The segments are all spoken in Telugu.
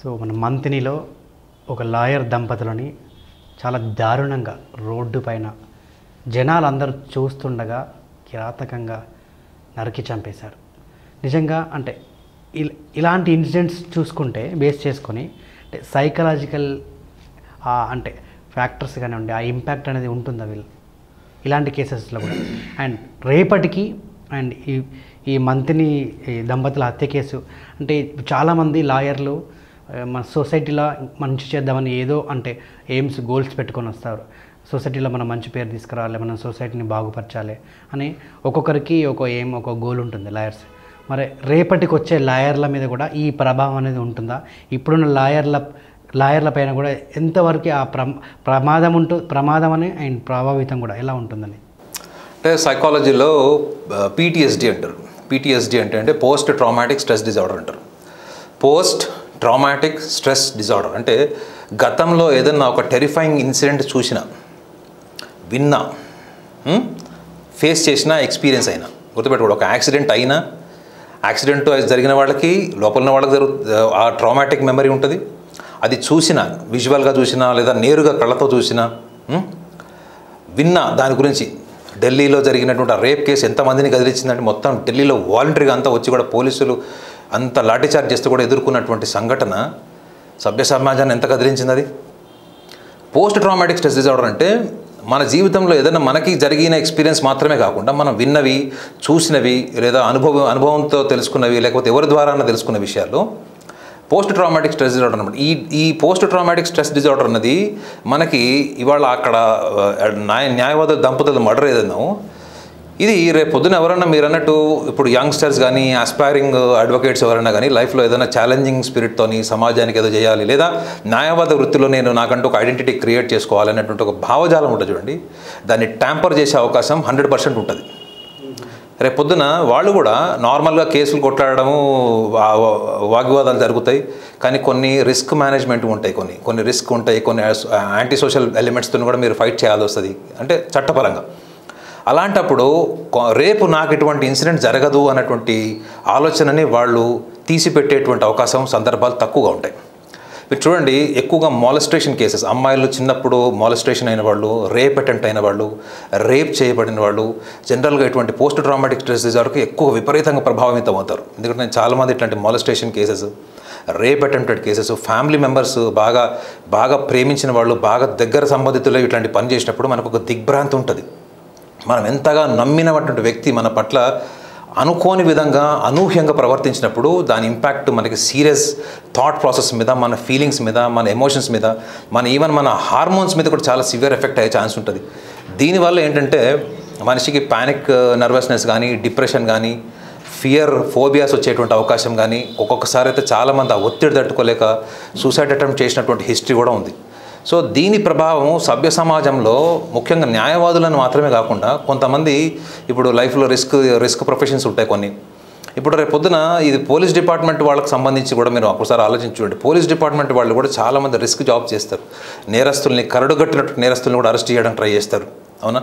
సో మన మంతినిలో ఒక లాయర్ దంపతులని చాలా దారుణంగా రోడ్డు పైన జనాలు అందరూ చూస్తుండగా కిరాతకంగా నరికి చంపేశారు నిజంగా అంటే ఇల్- ఇలాంటి ఇన్సిడెంట్స్ చూసుకుంటే బేస్ చేసుకొని అంటే సైకలాజికల్ అంటే ఫ్యాక్టర్స్ కానివ్వండి ఆ ఇంపాక్ట్ అనేది ఉంటుందా వీళ్ళు ఇలాంటి కేసెస్లో కూడా అండ్ రేపటికి అండ్ ఈ ఈ మంత్ని ఈ దంపతుల హత్య కేసు అంటే చాలామంది లాయర్లు ఆ, మన సొసైటీలో మంచి చేద్దామని ఏదో అంటే ఎయిమ్స్ గోల్స్ పెట్టుకొని వస్తారు సొసైటీలో మనం మంచి పేరు తీసుకురావాలి మనం సొసైటీని బాగుపరచాలి అని ఒక్కొక్కరికి ఒక ఎయిమ్ ఒక గోల్ ఉంటుంది లాయర్స్ మరి రేపటికి వచ్చే లాయర్ల మీద కూడా ఈ ప్రభావం అనేది ఉంటుందా ఇప్పుడున్న లాయర్ల లాయర్ల పైన కూడా ఎంతవరకు ఆ ప్ర ప్రమాదం ఉంటు ప్రమాదం అని అండ్ ప్రభావితం కూడా ఎలా ఉంటుందని అంటే సైకాలజీలో పీటీఎస్డి అంటారు పీటీఎస్డి అంటే అంటే పోస్ట్ ట్రామాటిక్ స్ట్రెస్ డిజార్డర్ అంటారు పోస్ట్ ట్రామాటిక్ స్ట్రెస్ డిజార్డర్ అంటే గతంలో ఏదన్నా ఒక టెరిఫైయింగ్ ఇన్సిడెంట్ చూసినా విన్నా ఫేస్ చేసిన ఎక్స్పీరియన్స్ అయినా గుర్తుపెట్టుకోండి ఒక యాక్సిడెంట్ అయినా యాక్సిడెంట్ జరిగిన వాళ్ళకి లోపల ఉన్న వాళ్ళకి జరుగు ఆ ట్రామాటిక్ మెమరీ ఉంటుంది అది చూసిన విజువల్గా చూసినా లేదా నేరుగా కళ్ళతో చూసినా ఉం? విన్నా దాని గురించి ఢిల్లీలో జరిగినటువంటి ఆ రేప్ కేసు ఎంతమందిని కదిలించిందంటే మొత్తం ఢిల్లీలో వాలంటరీగా అంతా వచ్చి కూడా పోలీసులు అంత లాఠీచార్జ్ చేస్తూ కూడా ఎదుర్కొన్నటువంటి సంఘటన సభ్య సమాజాన్ని ఎంత కదిలించింది అది పోస్ట్ ట్రామాటిక్ స్ట్రెస్ డిజార్డర్ అంటే మన జీవితంలో ఏదైనా మనకి జరిగిన ఎక్స్పీరియన్స్ మాత్రమే కాకుండా మనం విన్నవి చూసినవి లేదా అనుభవం అనుభవంతో తెలుసుకున్నవి లేకపోతే ఎవరి ద్వారా తెలుసుకున్న విషయాలు పోస్ట్ ట్రామాటిక్ స్ట్రెస్ డిజార్డర్ అనమాట ఈ ఈ పోస్ట్ ట్రామాటిక్ స్ట్రెస్ డిజార్డర్ అన్నది మనకి ఇవాళ అక్కడ ఆ, న్యాయ న్యాయవాద దంపతుల మర్డర్ ఏదన్నా ఇది రేపు పొద్దున ఎవరైనా మీరు అన్నట్టు ఇప్పుడు యంగ్స్టర్స్ కానీ ఆస్పైరింగ్ అడ్వకేట్స్ ఎవరైనా కానీ లైఫ్లో ఏదైనా ఛాలెంజింగ్ స్పిరిట్తోని సమాజానికి ఏదో చేయాలి లేదా న్యాయవాద వృత్తిలో నేను నాకంటూ ఒక ఐడెంటిటీ క్రియేట్ చేసుకోవాలి అనేటువంటి ఒక భావజాలం ఉంటుంది చూడండి దాన్ని ట్యాంపర్ చేసే అవకాశం హండ్రెడ్ పర్సెంట్ ఉంటుంది రేపు పొద్దున వాళ్ళు కూడా నార్మల్గా కేసులు కొట్లాడడము వా- వా- వాగ్వివాదాలు జరుగుతాయి కానీ కొన్ని రిస్క్ మేనేజ్మెంట్ ఉంటాయి కొన్ని కొన్ని రిస్క్ ఉంటాయి కొన్ని యాంటీ సోషల్ ఎలిమెంట్స్తో కూడా మీరు ఫైట్ చేయాల్సి వస్తుంది అంటే చట్టపరంగా అలాంటప్పుడు కొ- రేపు నాకు ఇటువంటి ఇన్సిడెంట్ జరగదు అన్నటువంటి ఆలోచనని వాళ్ళు తీసిపెట్టేటువంటి అవకాశం సందర్భాలు తక్కువగా ఉంటాయి మీరు చూడండి ఎక్కువగా మాలస్ట్రేషన్ కేసెస్ అమ్మాయిలు చిన్నప్పుడు మాలస్ట్రేషన్ అయిన వాళ్ళు రేప్ అటెంప్ట్ అయిన వాళ్ళు రేప్ చేయబడిన వాళ్ళు జనరల్గా ఇటువంటి పోస్ట్ ట్రామాటిక్ స్ట్రెస్ డిజార్డర్కి ఎక్కువ విపరీతంగా ప్రభావితం అవుతారు ఎందుకంటే నేను చాలామంది ఇట్లాంటి molestation cases rape attempted cases family members బాగా బాగా ప్రేమించిన వాళ్ళు బాగా దగ్గర సంబంధితులు ఇట్లాంటి పని చేసినప్పుడు మనకు ఒక దిగ్భ్రాంతి ఉంటుంది మనం ఎంతగా నమ్మినటువంటి వ్యక్తి మన పట్ల అనుకోని విధంగా అనూహ్యంగా ప్రవర్తించినప్పుడు దాని ఇంపాక్ట్ మనకి సీరియస్ థాట్ ప్రాసెస్ మీద మన ఫీలింగ్స్ మీద మన ఎమోషన్స్ మీద మన ఈవెన్ మన హార్మోన్స్ మీద కూడా చాలా సివియర్ ఎఫెక్ట్ అయ్యే ఛాన్స్ ఉంటుంది దీనివల్ల ఏంటంటే మనిషికి పానిక్ నర్వస్నెస్ కానీ డిప్రెషన్ కానీ ఫియర్ ఫోబియాస్ వచ్చేటువంటి అవకాశం కానీ ఒక్కొక్కసారి అయితే చాలామంది ఆ ఒత్తిడి తట్టుకోలేక సూసైడ్ అటెంప్ట్ చేసినటువంటి హిస్టరీ కూడా ఉంది సో దీని ప్రభావం సభ్య సమాజంలో ముఖ్యంగా న్యాయవాదులను మాత్రమే కాకుండా కొంతమంది ఇప్పుడు లైఫ్లో రిస్క్ రిస్క్ ప్రొఫెషన్స్ ఉంటాయి కొన్ని ఇప్పుడు రేపు పొద్దున ఇది పోలీస్ డిపార్ట్మెంట్ వాళ్ళకి సంబంధించి కూడా మీరు ఒకసారి ఆలోచించుకోండి పోలీస్ డిపార్ట్మెంట్ వాళ్ళు కూడా చాలామంది రిస్క్ జాబ్ చేస్తారు నేరస్తుల్ని కరడుగట్టినట్టు నేరస్తుల్ని కూడా అరెస్ట్ చేయడానికి ట్రై చేస్తారు అవునా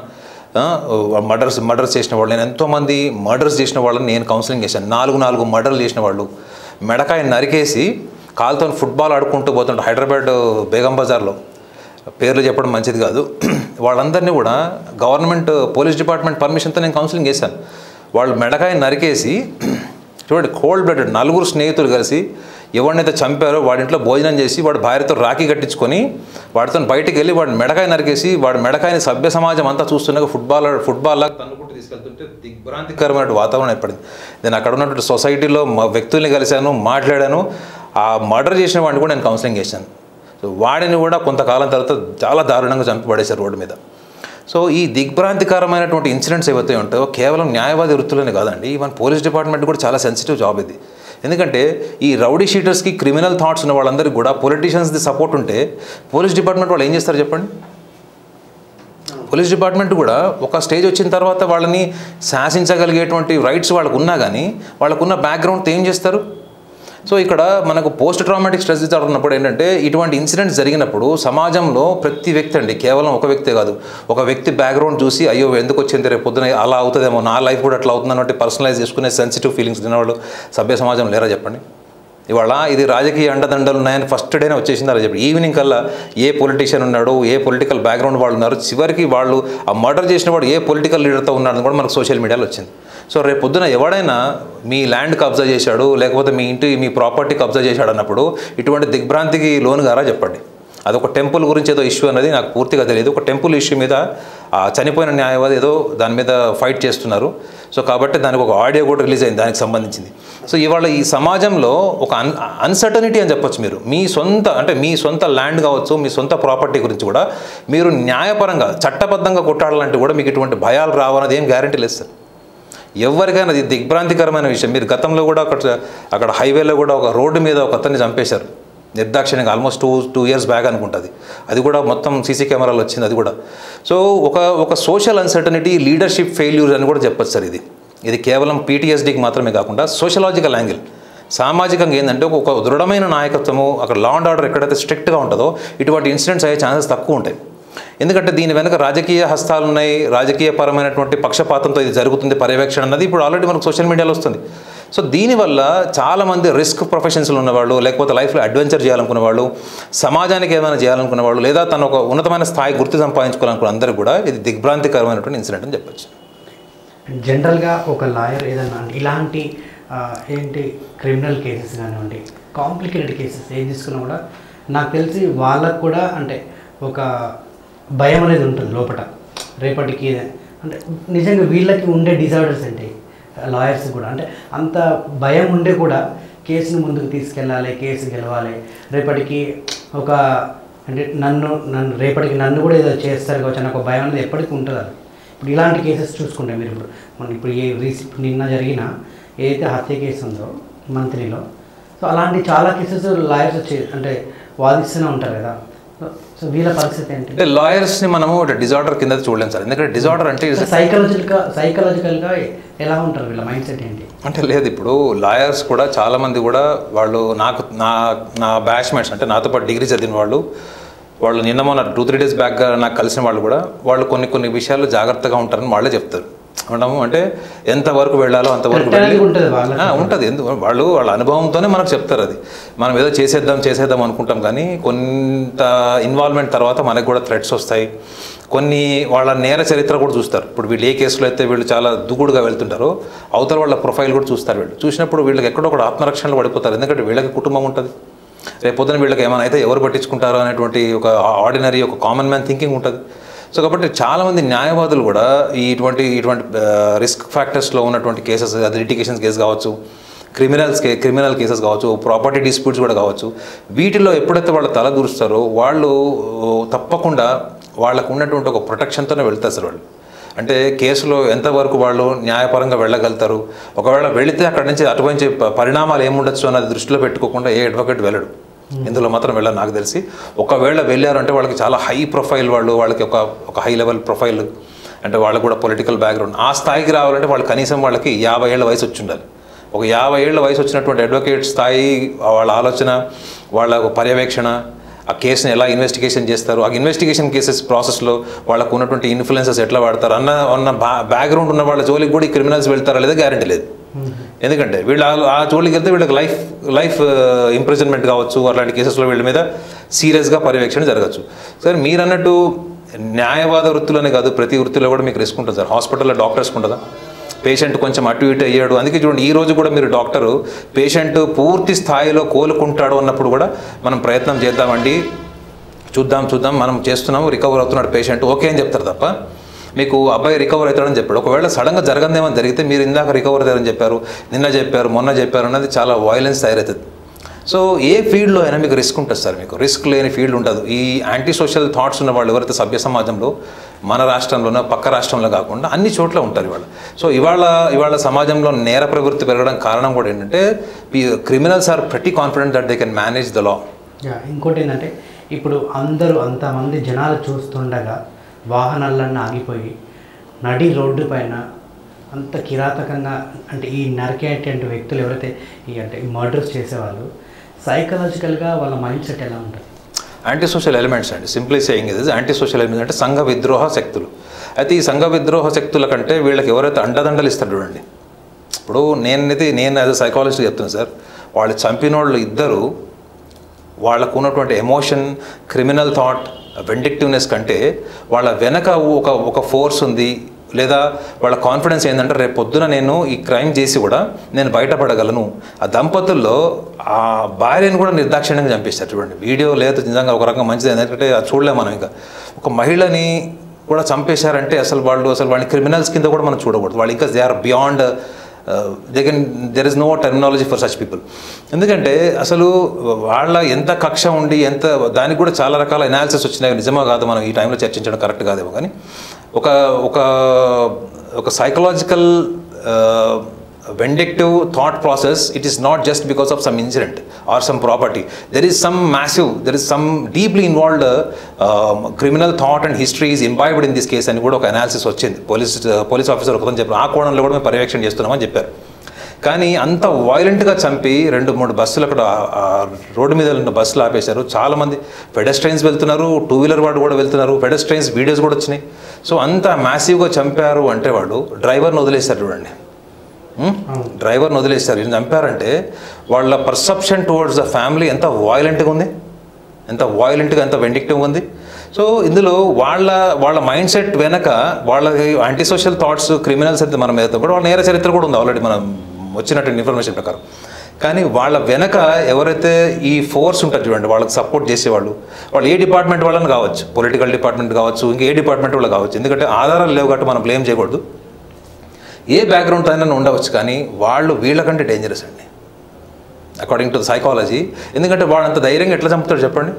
మర్డర్స్ మర్డర్స్ చేసిన వాళ్ళు నేను ఎంతోమంది మర్డర్స్ చేసిన వాళ్ళని నేను కౌన్సిలింగ్ చేశాను నాలుగు నాలుగు మర్డర్లు చేసిన వాళ్ళు మెడకాయ నరికేసి కాలుతో ఫుట్బాల్ ఆడుకుంటూ పోతుంటారు హైదరాబాద్ బేగం బజార్లో పేర్లు చెప్పడం మంచిది కాదు వాళ్ళందరినీ కూడా గవర్నమెంట్ పోలీస్ డిపార్ట్మెంట్ పర్మిషన్తో నేను కౌన్సిలింగ్ చేశాను వాళ్ళు మెడకాయ నరికేసి చూడండి కోల్డ్ బ్లడెడ్ నలుగురు స్నేహితులు కలిసి ఎవరినైతే చంపారో వాడి ఇంట్లో భోజనం చేసి వాడి భార్యతో రాఖీ కట్టించుకొని వాడితో బయటికి వెళ్ళి వాడి మెడకాయ నరికేసి వాడి మెడకాయని సభ్య సమాజం అంతా చూస్తున్నాక ఫుట్బాల్ ఫుట్బాల్ లాగా తన్నుకుంటూ తీసుకెళ్తుంటే దిగ్భ్రాంతికరమైన వాతావరణం ఏర్పడింది నేను అక్కడ ఉన్నటువంటి సొసైటీలో మా వ్యక్తుల్ని కలిశాను మాట్లాడాను ఆ మర్డర్ చేసిన వాడిని కూడా నేను కౌన్సిలింగ్ చేశాను సో వాడిని కూడా కొంతకాలం తర్వాత చాలా దారుణంగా చంపి పడేశారు రోడ్డు మీద సో ఈ దిగ్భ్రాంతికరమైనటువంటి ఇన్సిడెంట్స్ ఏవైతే ఉంటాయో కేవలం న్యాయవాది వృత్తులనే కాదండి ఈవెన్ పోలీస్ డిపార్ట్మెంట్ కూడా చాలా సెన్సిటివ్ జాబ్ ఇది ఎందుకంటే ఈ రౌడీ షీటర్స్కి క్రిమినల్ థాట్స్ ఉన్న వాళ్ళందరికీ కూడా పొలిటీషియన్స్ది సపోర్ట్ ఉంటే పోలీస్ డిపార్ట్మెంట్ వాళ్ళు ఏం చేస్తారు చెప్పండి పోలీస్ డిపార్ట్మెంట్ కూడా ఒక స్టేజ్ వచ్చిన తర్వాత వాళ్ళని శాసించగలిగేటువంటి రైట్స్ వాళ్ళకు ఉన్నా కానీ వాళ్ళకున్న బ్యాక్గ్రౌండ్తో ఏం చేస్తారు సో ఇక్కడ మనకు పోస్ట్ ట్రామాటిక్ స్ట్రెస్ డిజార్డర్ ఉన్నప్పుడు ఏంటంటే ఇటువంటి ఇన్సిడెంట్స్ జరిగినప్పుడు సమాజంలో ప్రతి వ్యక్తి అండి కేవలం ఒక వ్యక్తే కాదు ఒక వ్యక్తి బ్యాక్గ్రౌండ్ చూసి అయ్యో ఎందుకు వచ్చింది రేపు పొద్దున అలా అవుతుందేమో నా లైఫ్ కూడా అట్లా అవుతుంది అన్నట్టు పర్సనలైజ్ చేసుకునే సెన్సిటివ్ ఫీలింగ్స్ తినవాళ్ళు సభ్య సమాజం లేరా చెప్పండి ఇవాళ ఇది రాజకీయ అండదండలు ఉన్నాయని ఫస్ట్ డేనే వచ్చేసింది అలా చెప్పి ఈవినింగ్ కల్లా ఏ పొలిటీషియన్ ఉన్నాడు ఏ పొలిటికల్ బ్యాక్గ్రౌండ్ వాళ్ళు ఉన్నారు చివరికి వాళ్ళు ఆ మర్డర్ చేసిన వాడు ఏ పొలిటికల్ లీడర్తో ఉన్నాడని కూడా మనకు సోషల్ మీడియాలో వచ్చింది సో రేపు పొద్దున ఎవడైనా మీ ల్యాండ్ కబ్జా చేశాడు లేకపోతే మీ ఇంటి మీ ప్రాపర్టీ కబ్జా చేశాడు అన్నప్పుడు ఇటువంటి దిగ్భ్రాంతికి లోను గారా చెప్పండి అదొక టెంపుల్ గురించి ఏదో ఇష్యూ అనేది నాకు పూర్తిగా తెలియదు ఒక టెంపుల్ ఇష్యూ మీద ఆ చనిపోయిన న్యాయవాది ఏదో దాని మీద ఫైట్ చేస్తున్నారు సో కాబట్టి దానికి ఒక ఆడియో కూడా రిలీజ్ అయింది దానికి సంబంధించింది సో ఇవాళ ఈ సమాజంలో ఒక అన్ అన్సర్టనిటీ అని చెప్పొచ్చు మీరు మీ సొంత అంటే మీ సొంత ల్యాండ్ కావచ్చు మీ సొంత ప్రాపర్టీ గురించి కూడా మీరు న్యాయపరంగా చట్టబద్ధంగా కొట్టాడాలంటే కూడా మీకు ఇటువంటి భయాలు రావన్నది ఏం గ్యారంటీ లేదు సార్ ఎవరికైనా ఇది దిగ్భ్రాంతికరమైన విషయం మీరు గతంలో కూడా అక్కడ అక్కడ హైవేలో కూడా ఒక రోడ్డు మీద ఒక అతన్ని చంపేశారు నిర్దాక్షిణ్యంగా almost two two years back అనుకుంటుంది అది కూడా మొత్తం సీసీ కెమెరాలు వచ్చింది అది కూడా సో ఒక ఒక సోషల్ అన్సర్టనిటీ లీడర్షిప్ ఫెయిల్యూర్ అని కూడా చెప్పొచ్చు సార్ ఇది ఇది కేవలం పీటీఎస్డీకి మాత్రమే కాకుండా సోషలాజికల్ యాంగిల్ సామాజికంగా ఏంటంటే ఒక దృఢమైన నాయకత్వము అక్కడ లా అండ్ ఆర్డర్ ఎక్కడైతే స్ట్రిక్ట్గా ఉంటుందో ఇటువంటి ఇన్సిడెంట్స్ అయ్యే ఛాన్సెస్ తక్కువ ఉంటాయి ఎందుకంటే దీని వెనుక రాజకీయ హస్తాలు ఉన్నాయి రాజకీయ పరమైనటువంటి పక్షపాతంతో ఇది జరుగుతుంది పర్యవేక్షణ అన్నది ఇప్పుడు ఆల్రెడీ మనకు సోషల్ మీడియాలో వస్తుంది సో దీనివల్ల చాలామంది రిస్క్ ప్రొఫెషన్స్లో ఉన్నవాళ్ళు లేకపోతే లైఫ్లో అడ్వెంచర్ చేయాలనుకున్న వాళ్ళు సమాజానికి ఏమైనా చేయాలనుకున్న వాళ్ళు లేదా తను ఒక ఉన్నతమైన స్థాయి గుర్తు సంపాదించుకోవాలనుకున్న అందరూ కూడా ఇది దిగ్భ్రాంతికరమైనటువంటి ఇన్సిడెంట్ అని చెప్పొచ్చు జనరల్గా ఒక లాయర్ ఏదన్నా అంటే ఇలాంటి ఆ, ఏంటి క్రిమినల్ కేసెస్ కానివ్వండి కాంప్లికేటెడ్ కేసెస్ ఏం తీసుకున్నా కూడా నాకు తెలిసి వాళ్ళకు కూడా అంటే ఒక భయం అనేది ఉంటుంది లోపల రేపటికి అంటే నిజంగా వీళ్ళకి ఉండే డిజార్డర్స్ ఏంటి లాయర్స్ కూడా అంటే అంత భయం ఉండే కూడా కేసును ముందుకు తీసుకెళ్ళాలి కేసు గెలవాలి రేపటికి ఒక అంటే నన్ను నన్ను రేపటికి నన్ను కూడా ఏదో చేస్తారు కావచ్చు అన్న ఒక భయం అనేది ఎప్పటికీ ఉంటుంది అది ఇప్పుడు ఇలాంటి కేసెస్ చూసుకుంటే మీరు ఇప్పుడు మన ఇప్పుడు ఏ రీస్ నిన్న జరిగిన ఏదైతే హత్య కేసు ఉందో మంత్రిలో సో అలాంటి చాలా కేసెస్ లాయర్స్ వచ్చి అంటే వాదిస్తూనే ఉంటారు కదా సో- సో వీళ్ళ పరిస్థితి ఏంటి అంటే లాయర్స్ని మనము డిజార్డర్ కింద చూడలేం సార్ ఎందుకంటే డిజార్డర్ అంటే is a సైకలాజికల్గా సైకలాజికల్గా ఎలా ఉంటారు వీళ్ళ మైండ్ సెట్ ఏంటి అంటే లేదు ఇప్పుడు లాయర్స్ కూడా చాలామంది కూడా వాళ్ళు నాకు నా నా బ్యాచ్మేట్స్ అంటే నాతో పాటు డిగ్రీ చదివిన వాళ్ళు వాళ్ళు నిన్న మొన్న టూ త్రీ డేస్ బ్యాక్గా నాకు కలిసిన వాళ్ళు కూడా వాళ్ళు కొన్ని కొన్ని విషయాల్లో జాగ్రత్తగా ఉంటారని వాళ్ళే చెప్తారు ఉండము అంటే ఎంతవరకు వెళ్ళాలో అంతవరకు Correct వెళ్ళి అనేది ఉంటుంది వాళ్ళకి. ఆ, ఉంటుంది ఎందుకు వాళ్ళు వాళ్ళ అనుభవంతోనే మనకు చెప్తారు అది మనం ఏదో చేసేద్దాం చేసేద్దాం అనుకుంటాం కానీ కొంత ఇన్వాల్వ్మెంట్ తర్వాత మనకు కూడా థ్రెట్స్ వస్తాయి కొన్ని వాళ్ళ నేర చరిత్ర కూడా చూస్తారు ఇప్పుడు వీళ్ళు ఏ కేసులో అయితే వీళ్ళు చాలా దూకుడుగా వెళ్తుంటారో అవతల వాళ్ళ ప్రొఫైల్ కూడా చూస్తారు వీళ్ళు చూసినప్పుడు వీళ్ళకి ఎక్కడో ఒక ఆత్మరక్షణలో పడిపోతారు ఎందుకంటే వీళ్ళకి కుటుంబం ఉంటుంది రేపు పొద్దున వీళ్ళకి ఏమైనా అయితే ఎవరు పట్టించుకుంటారో అనేటువంటి ఒక ఆర్డినరీ ఒక కామన్ మ్యాన్ థింకింగ్ ఉంటుంది సో కాబట్టి చాలామంది న్యాయవాదులు కూడా ఈ ఇటువంటి ఇటువంటి రిస్క్ ఫ్యాక్టర్స్లో ఉన్నటువంటి కేసెస్ అది లిటిగేషన్స్ కేసు కావచ్చు క్రిమినల్స్ కే క్రిమినల్ కేసెస్ కావచ్చు ప్రాపర్టీ డిస్ప్యూట్స్ కూడా కావచ్చు వీటిలో ఎప్పుడైతే వాళ్ళు తల దూరుస్తారో వాళ్ళు తప్పకుండా వాళ్ళకు ఉన్నటువంటి ఒక ప్రొటెక్షన్తోనే వెళ్తారు సార్ వాళ్ళు అంటే కేసులో ఎంతవరకు వాళ్ళు న్యాయపరంగా వెళ్ళగలుగుతారు ఒకవేళ వెళితే అక్కడి నుంచి అటువంటి ప- పరిణామాలు ఏముండొచ్చు అన్నది దృష్టిలో పెట్టుకోకుండా ఏ అడ్వకేట్ వెళ్ళడు ఇందులో మాత్రం వెళ్ళారు నాకు తెలిసి ఒకవేళ వెళ్ళారు అంటే వాళ్ళకి చాలా హై ప్రొఫైల్ వాళ్ళు వాళ్ళకి ఒక ఒక హై లెవెల్ ప్రొఫైల్ అంటే వాళ్ళకు కూడా పొలిటికల్ బ్యాక్గ్రౌండ్ ఆ స్థాయికి రావాలంటే వాళ్ళు కనీసం వాళ్ళకి యాభై ఏళ్ళ వయసు వచ్చి ఉండాలి ఒక యాభై ఏళ్ళ వయసు వచ్చినటువంటి అడ్వకేట్ స్థాయి వాళ్ళ ఆలోచన వాళ్ళ ఒక పర్యవేక్షణ ఆ కేసుని ఎలా ఇన్వెస్టిగేషన్ చేస్తారు ఆ ఇన్వెస్టిగేషన్ కేసెస్ ప్రాసెస్లో వాళ్ళకు ఉన్నటువంటి ఇన్ఫ్లుయెన్సెస్ ఎట్లా వాడతారు అన్న అన్న బ్యాక్గ్రౌండ్ ఉన్న వాళ్ళ జోలికి కూడా ఈ క్రిమినల్స్ వెళ్తారా లేదా గ్యారంటీ లేదు ఎందుకంటే వీళ్ళు ఆ- ఆ జోలికి వెళ్తే వీళ్ళకి లైఫ్ లైఫ్ ఇంప్రిజన్మెంట్ కావచ్చు అలాంటి కేసెస్లో వీళ్ళ మీద సీరియస్గా పర్యవేక్షణ జరగచ్చు సార్ మీరు అన్నట్టు న్యాయవాద వృత్తిలోనే కాదు ప్రతి వృత్తిలో కూడా మీకు రిస్క్ ఉంటుంది సార్ హాస్పిటల్లో డాక్టర్స్కి ఉంటుందా పేషెంట్ కొంచెం అటు ఇటు అయ్యాడు అందుకే చూడండి ఈ రోజు కూడా మీరు డాక్టరు పేషెంట్ పూర్తి స్థాయిలో కోలుకుంటాడు అన్నప్పుడు కూడా మనం ప్రయత్నం చేద్దామండి చూద్దాం చూద్దాం మనం చేస్తున్నాము రికవర్ అవుతున్నాడు పేషెంట్ ఓకే అని చెప్తారు తప్ప మీకు అబ్బాయి రికవర్ అవుతాడని చెప్పాడు ఒకవేళ సడన్గా జరగందేమని జరిగితే మీరు ఇందాక రికవర్ అవుతారని చెప్పారు నిన్న చెప్పారు మొన్న చెప్పారు అన్నది చాలా వైలెన్స్ తయారవుతుంది సో ఏ ఫీల్డ్లో అయినా మీకు రిస్క్ ఉంటుంది సార్ మీకు రిస్క్ లేని ఫీల్డ్ ఉండదు ఈ యాంటీ సోషల్ థాట్స్ ఉన్న వాళ్ళు ఎవరైతే సభ్య సమాజంలో మన రాష్ట్రంలోనో పక్క రాష్ట్రంలో కాకుండా అన్ని చోట్ల ఉంటారు ఇవాళ సో ఇవాళ ఇవాళ సమాజంలో నేర ప్రవృత్తి పెరగడం కారణం కూడా ఏంటంటే criminals are pretty confident that they can manage the law yeah ఇంకోటి ఏంటంటే ఇప్పుడు అందరూ అంతమంది జనాలు చూస్తుండగా వాహనాలన్నీ ఆగిపోయి నడి రోడ్డు పైన అంత కిరాతకంగా అంటే ఈ నరికేటువంటి వ్యక్తులు ఎవరైతే ఈ అంటే ఈ మర్డర్స్ చేసేవాళ్ళు సైకలాజికల్గా వాళ్ళ మైండ్ సెట్ ఎలా ఉంటుంది యాంటీ సోషల్ ఎలిమెంట్స్ అండి సింప్లీ సేయింగ్ ఇది యాంటీ సోషల్ ఎలిమెంట్స్ అంటే సంఘ విద్రోహ శక్తులు అయితే ఈ సంఘ విద్రోహ శక్తుల కంటే వీళ్ళకి ఎవరైతే అండదండలు ఇస్తారు చూడండి ఇప్పుడు నేనైతే నేను యాజ్ అ సైకాలజిస్ట్ చెప్తున్నాను సార్ వాళ్ళు చంపిన వాళ్ళు ఇద్దరు వాళ్ళకు ఉన్నటువంటి ఎమోషన్ క్రిమినల్ థాట్ వెండిక్టివ్నెస్ కంటే వాళ్ళ వెనక ఒక ఒక ఫోర్స్ ఉంది లేదా వాళ్ళ కాన్ఫిడెన్స్ ఏంటంటే రేపు పొద్దున నేను ఈ క్రైమ్ చేసి కూడా నేను బయటపడగలను ఆ దంపతుల్లో ఆ భార్యను కూడా నిర్దాక్షిణ్యంగా చంపేస్తారు చూడండి వీడియో లేదు నిజంగా ఒక రకంగా మంచిది ఎందుకంటే అది చూడలేము మనం ఇంకా ఒక మహిళని కూడా చంపేశారంటే అసలు వాళ్ళు అసలు వాళ్ళని క్రిమినల్స్ కింద కూడా మనం చూడకూడదు వాళ్ళు ఇంకా they are beyond they can there is no terminology for such people ఎందుకంటే అసలు వాళ్ళ ఎంత కక్ష ఉండి ఎంత దానికి కూడా చాలా రకాల ఎనాలిసిస్ వచ్చినాయి నిజమో కాదు మనం ఈ టైంలో చర్చించడం కరెక్ట్ కాదేమో కానీ ఒక ఒక ఒక psychological vindictive thought process it is not just because of some incident or some property there is some massive there is some deeply involved criminal thought and history is imbibed in this case అని కూడా ఒక అనాలిసిస్ వచ్చింది పోలీస్ పోలీస్ ఆఫీసర్ ఒకదని చెప్పారు ఆ కోణంలో కూడా మేము పర్యవేక్షణ చేస్తున్నామని చెప్పారు కానీ అంత వైలెంట్గా చంపి రెండు మూడు బస్సులు అక్కడ ఆ- ఆ రోడ్డు మీద ఉన్న బస్సులు ఆపేశారు చాలామంది పెడస్ట్రైన్స్ వెళ్తున్నారు టూ వీలర్ వాడు కూడా వెళ్తున్నారు పెడస్ట్రైన్స్ వీడియోస్ కూడా వచ్చినాయి సో అంత మ్యాసివ్గా చంపారు అంటే వాళ్ళు డ్రైవర్ని వదిలేశారు చూడండి ఉం? డ్రైవర్ని వదిలేశారు ఈయన చంపారంటే వాళ్ళ పర్సెప్షన్ టువర్డ్స్ ద ఫ్యామిలీ ఎంత వాయిలెంట్గా ఉంది ఎంత వాయిలెంట్గా ఎంత వెండిక్టివ్గా ఉంది సో ఇందులో వాళ్ళ వాళ్ళ మైండ్ సెట్ వెనక వాళ్ళ యాంటీ సోషల్ థాట్స్ క్రిమినల్స్ అయితే మనం ఏదైతే కూడా వాళ్ళ నేర చరిత్ర కూడా ఉంది ఆల్రెడీ మనం వచ్చినట్టు ఇన్ఫర్మేషన్ ప్రకారం కానీ వాళ్ళ వెనక ఎవరైతే ఈ ఫోర్స్ ఉంటుంది చూడండి వాళ్ళకి సపోర్ట్ చేసేవాళ్ళు వాళ్ళు ఏ డిపార్ట్మెంట్ వాళ్ళని కావచ్చు పొలిటికల్ డిపార్ట్మెంట్ కావచ్చు ఇంకా ఏ డిపార్ట్మెంట్ వాళ్ళు కావచ్చు ఎందుకంటే ఆధారాలు లేవు కాబట్టి మనం బ్లేమ్ చేయకూడదు ఏ బ్యాక్గ్రౌండ్ అయినా ఉండవచ్చు కానీ వాళ్ళు వీళ్ళకంటే డేంజరస్ అండి అకార్డింగ్ టు ద సైకాలజీ ఎందుకంటే వాడు అంత ధైర్యంగా ఎట్లా చంపుతాడు చెప్పండి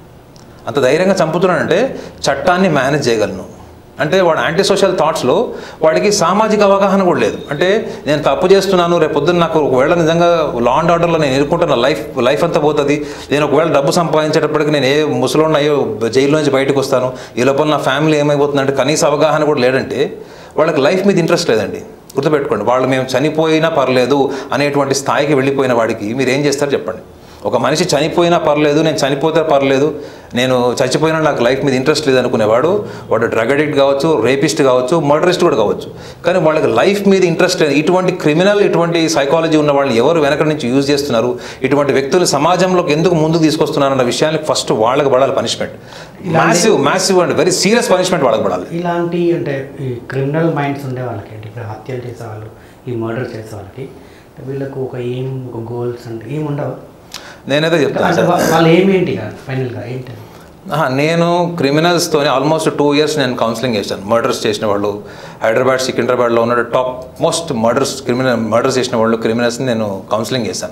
అంత ధైర్యంగా చంపుతున్నాడంటే చట్టాన్ని మేనేజ్ చేయగలను అంటే వాడు యాంటీ సోషల్ థాట్స్లో వాడికి సామాజిక అవగాహన కూడా లేదు అంటే నేను తప్పు చేస్తున్నాను రేపు పొద్దున్న నాకు ఒకవేళ నిజంగా లా అండ్ ఆర్డర్లో నేను ఎదుర్కొంటున్న లైఫ్ లైఫ్ అంతా పోతుంది నేను ఒకవేళ డబ్బు సంపాదించేటప్పటికి నేను ఏ ముసలోడిని అయ్యో జైల్లో నుంచి బయటకు వస్తాను ఈ లోపల నా ఫ్యామిలీ ఏమైపోతుందంటే కనీస అవగాహన కూడా లేదంటే వాళ్ళకి లైఫ్ మీద ఇంట్రెస్ట్ లేదండి గుర్తుపెట్టుకోండి వాళ్ళు మేము చనిపోయినా పర్లేదు అనేటువంటి స్థాయికి వెళ్ళిపోయిన వాడికి మీరు ఏం చేస్తారు చెప్పండి ఒక మనిషి చనిపోయినా పర్లేదు నేను చనిపోతే పర్లేదు నేను చచ్చిపోయినా నాకు లైఫ్ మీద ఇంట్రెస్ట్ లేదు అనుకునేవాడు వాడు డ్రగ్ అడిక్ట్ కావచ్చు రేపిస్ట్ కావచ్చు మర్డరిస్ట్ కూడా కావచ్చు కానీ వాళ్ళకి లైఫ్ మీద ఇంట్రెస్ట్ లేదు ఇటువంటి క్రిమినల్ ఇటువంటి సైకాలజీ ఉన్న వాళ్ళని ఎవరు వెనక నుంచి యూజ్ చేస్తున్నారు ఇటువంటి వ్యక్తులు సమాజంలోకి ఎందుకు ముందుకు తీసుకొస్తున్నారు అన్న విషయానికి ఫస్ట్ వాళ్ళకి పడాలి punishment massive massive and very serious punishment వాళ్ళకి పడాలి ఇలాంటి అంటే ఈ క్రిమినల్ మైండ్స్ ఉండే వాళ్ళకి అంటే ఇప్పుడు హత్యలు చేసే వాళ్ళు ఈ మర్డర్ చేసే వాళ్ళకి వీళ్ళకు ఒక ఏం ఒక గోల్స్ అంటే ఏం ఉండవు నేనైతే చెప్తాను అంటే సార్ వా- వాళ్ళు ఏమేంటి ఫైనల్గా ఏంటి ఆహా, నేను క్రిమినల్స్తోనే ఆల్మోస్ట్ టూ ఇయర్స్ నేను కౌన్సిలింగ్ చేశాను మర్డర్స్ చేసిన వాళ్ళు హైదరాబాద్ సికింద్రాబాద్లో ఉన్న top most murders criminal murders చేసిన వాళ్ళు క్రిమినల్స్ని నేను కౌన్సిలింగ్ చేశాను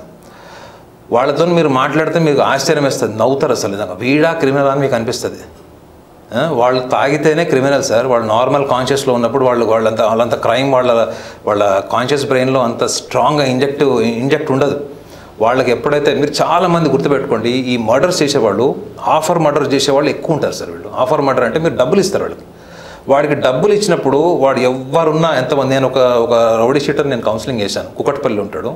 వాళ్ళతో మీరు మాట్లాడితే మీకు ఆశ్చర్యం వేస్తుంది నవ్వుతారు అసలు నిజంగా వీడా క్రిమినల్ అని మీకు అనిపిస్తుంది ఆ, వాళ్ళు తాగితేనే క్రిమినల్ సార్ వాళ్ళు నార్మల్ కాన్షియస్లో ఉన్నప్పుడు వాళ్ళు వాళ్ళంత వాళ్ళంత క్రైమ్ వాళ్ళ వాళ్ళ కాన్షియస్ బ్రెయిన్లో అంత స్ట్రాంగ్గా ఇంజెక్ట్ ఇంజెక్ట్ ఉండదు వాళ్ళకి ఎప్పుడైతే మీరు చాలామంది గుర్తుపెట్టుకోండి ఈ మర్డర్స్ చేసేవాళ్ళు ఆఫర్ మర్డర్ చేసేవాళ్ళు ఎక్కువ ఉంటారు సార్ వీళ్ళు ఆఫర్ మర్డర్ అంటే మీరు డబ్బులు ఇస్తారు వాళ్ళకి వాడికి డబ్బులు ఇచ్చినప్పుడు వాడు ఎవరున్నా ఎంతమంది నేను ఒక ఒక రౌడీ షీటర్ నేను కౌన్సిలింగ్ చేశాను కుకట్పల్లి ఉంటాడు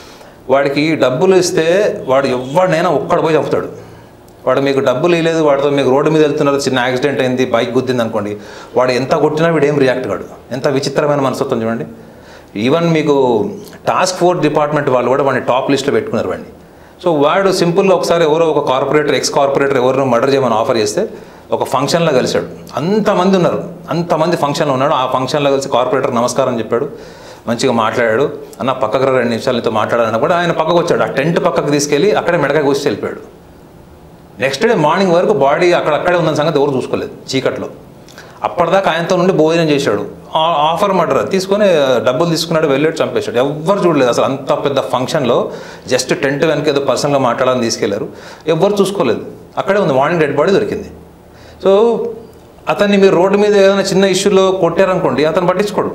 వాడికి డబ్బులు ఇస్తే వాడు ఎవరినైనా ఒక్కడ పోయి చంపుతాడు వాడు మీకు డబ్బులు ఇవ్వలేదు వాడితో మీకు రోడ్డు మీద వెళ్తున్నారు చిన్న యాక్సిడెంట్ అయింది బైక్ గుద్దింది అనుకోండి వాడు ఎంత కొట్టినా వీడు ఏం రియాక్ట్ కాడు ఎంత విచిత్రమైన మనస్తత్వం చూడండి ఈవెన్ మీకు టాస్క్ ఫోర్స్ డిపార్ట్మెంట్ వాళ్ళు కూడా వాడిని టాప్ లిస్ట్లో పెట్టుకున్నారు వాడిని సో వాడు సింపుల్గా ఒకసారి ఎవరో ఒక కార్పొరేటర్ ఎక్స్ కార్పొరేటర్ ఎవరినో మర్డర్ చేయమని ఆఫర్ చేస్తే ఒక ఫంక్షన్లో కలిశాడు అంతమంది ఉన్నారు అంతమంది ఫంక్షన్లో ఉన్నాడు ఆ ఫంక్షన్లో కలిసి కార్పొరేటర్ నమస్కారం చెప్పాడు మంచిగా మాట్లాడాడు అన్న పక్కకు రా రెండు నిమిషాలు నీతో మాట్లాడాలన్న కూడా ఆయన పక్కకు వచ్చాడు ఆ టెంట్ పక్కకు తీసుకెళ్ళి అక్కడే మెడకాయ కూర్చి వెళ్ళిపోయాడు నెక్స్ట్ డే మార్నింగ్ వరకు బాడీ అక్కడ అక్కడే ఉన్న సంగతి ఎవరు చూసుకోలేదు చీకట్లో అప్పటిదాకా ఆయనతో నుండి భోజనం చేశాడు ఆ- ఆఫర్ మర్డర్ తీసుకొని డబ్బులు తీసుకున్నాడు వెళ్ళాడు చంపేశాడు ఎవ్వరు చూడలేదు అసలు అంత పెద్ద ఫంక్షన్లో జస్ట్ టెంట్ వెనక ఏదో పర్సనల్గా మాట్లాడాలని తీసుకెళ్లారు ఎవ్వరు చూసుకోలేదు అక్కడే ఉంది మార్నింగ్ డెడ్ బాడీ దొరికింది సో అతన్ని మీరు రోడ్డు మీద ఏదైనా చిన్న ఇష్యూలో కొట్టారనుకోండి అతను పట్టించుకోడు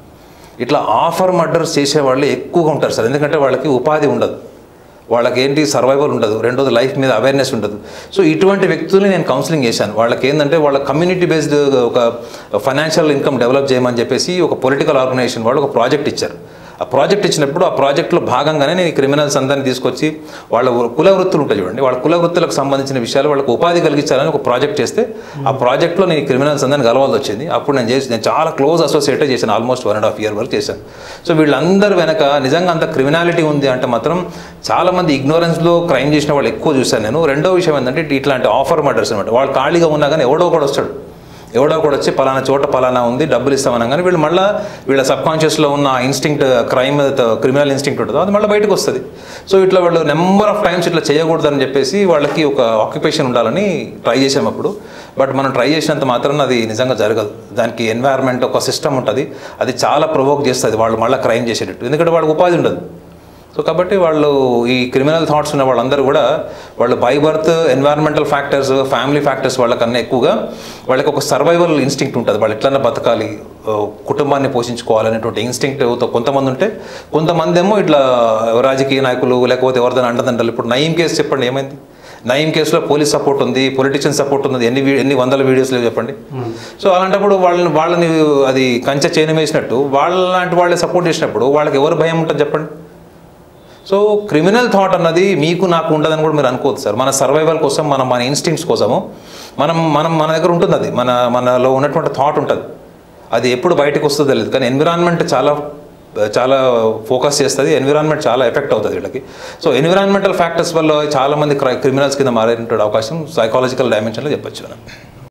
ఇట్లా ఆఫర్ మర్డర్స్ చేసేవాళ్ళు ఎక్కువగా ఉంటారు సార్ ఎందుకంటే వాళ్ళకి ఉపాధి ఉండదు వాళ్ళకి ఏంటి సర్వైవల్ ఉండదు రెండోది లైఫ్ మీద అవేర్నెస్ ఉండదు సో ఇటువంటి వ్యక్తుల్ని నేను కౌన్సిలింగ్ చేశాను వాళ్ళకి ఏంటంటే వాళ్ళ కమ్యూనిటీ బేస్డ్ ఒక ఫైనాన్షియల్ ఇన్కమ్ డెవలప్ చేయమని చెప్పేసి ఒక పొలిటికల్ ఆర్గనైజేషన్ వాళ్ళు ఒక ప్రాజెక్ట్ ఇచ్చారు ఆ ప్రాజెక్ట్ ఇచ్చినప్పుడు ఆ ప్రాజెక్ట్లో భాగంగానే నేను ఈ క్రిమినల్స్ అందరినీ తీసుకొచ్చి వాళ్ళ కుల వృత్తులు ఉంటాయి చూడండి వాళ్ళ కుల వృత్తులకు సంబంధించిన విషయాలు వాళ్ళకు ఉపాధి కలిగించాలని ఒక ప్రాజెక్ట్ చేస్తే ఆ ప్రాజెక్ట్లో నేను ఈ క్రిమినల్స్ అందరిని కలవాల్సి వచ్చింది అప్పుడు నేను చేసి నేను చాలా క్లోజ్ అసోసియేట్ చేశాను almost one and half year వరకు చేశాను సో వీళ్ళందరి వెనక నిజంగా అంత క్రిమినాలిటీ ఉంది అంటే మాత్రం చాలామంది ఇగ్నోరెన్స్లో క్రైమ్ చేసిన వాళ్ళు ఎక్కువ చూశాను నేను రెండో విషయం ఏంటంటే ఇట్లాంటి ఆఫర్ మర్డర్స్ అనమాట వాళ్ళు ఖాళీగా ఉన్నా కానీ ఎవడో కూడా వస్తాడు ఎవడో కూడా వచ్చి పలానా చోట పలానా ఉంది డబ్బులు ఇస్తామన్నా కానీ వీళ్ళు మళ్ళీ వీళ్ళ సబ్ కాన్షియస్లో ఉన్న ఇన్స్టింక్ట్ క్రైమ్ క్రిమినల్ ఇన్స్టింక్ట్ ఉంటుందో అది మళ్ళీ బయటకు వస్తుంది సో ఇట్లా వాళ్ళు నెంబర్ ఆఫ్ టైమ్స్ ఇట్లా చేయకూడదని చెప్పేసి వాళ్ళకి ఒక ఆక్యుపేషన్ ఉండాలని ట్రై చేసాం అప్పుడు బట్ మనం ట్రై చేసినంత మాత్రం అది నిజంగా జరగదు దానికి ఎన్వైర్న్మెంట్ ఒక సిస్టమ్ ఉంటుంది అది చాలా ప్రొవోక్ చేస్తుంది వాళ్ళు మళ్ళీ క్రైమ్ చేసేటట్టు ఎందుకంటే వాళ్ళకి ఉపాధి ఉండదు సో కాబట్టి వాళ్ళు ఈ క్రిమినల్ థాట్స్ ఉన్న వాళ్ళందరూ కూడా వాళ్ళు by birth environmental factors family factors వాళ్ళకన్నా ఎక్కువగా వాళ్ళకి ఒక సర్వైవల్ ఇన్స్టింక్ట్ ఉంటుంది వాళ్ళు ఎట్లన్నా బతకాలి ఆ, కుటుంబాన్ని పోషించుకోవాలనేటువంటి ఇన్స్టింక్ట్ కొంతమంది ఉంటే కొంతమంది ఏమో ఇట్లా రాజకీయ నాయకులు లేకపోతే ఎవరిదైనా అండదండలు ఇప్పుడు నయీం కేసు చెప్పండి ఏమైంది నయీం కేసులో పోలీస్ సపోర్ట్ ఉంది పొలిటీషియన్ సపోర్ట్ ఉంది ఎన్ని వీ- ఎన్ని వందల వీడియోస్ లేవు చెప్పండి సో అలాంటప్పుడు వాళ్ళని వాళ్ళని అది కంచె చేయని వేసినట్టు వాళ్ళ లాంటి వాళ్ళే సపోర్ట్ చేసినప్పుడు వాళ్ళకి ఎవరు భయం ఉంటుంది చెప్పండి సో క్రిమినల్ థాట్ అన్నది మీకు నాకు ఉండదని కూడా మీరు అనుకోవద్దు సార్ మన సర్వైవల్ కోసం మనం మన ఇన్స్టింక్ట్స్ కోసము మనం మనం మన దగ్గర ఉంటుంది అది మన మనలో ఉన్నటువంటి థాట్ ఉంటుంది అది ఎప్పుడు బయటకు వస్తుందో తెలియదు కానీ ఎన్విరాన్మెంట్ చాలా చాలా ఫోకస్ చేస్తుంది ఎన్విరాన్మెంట్ చాలా ఎఫెక్ట్ అవుతుంది వీళ్ళకి సో ఎన్విరాన్మెంటల్ ఫ్యాక్టర్స్ వల్ల చాలా మంది క్రిమినల్స్ కింద మారేటువంటి అవకాశం సైకాలజికల్ డైమెన్షన్లో చెప్పొచ్చు మనం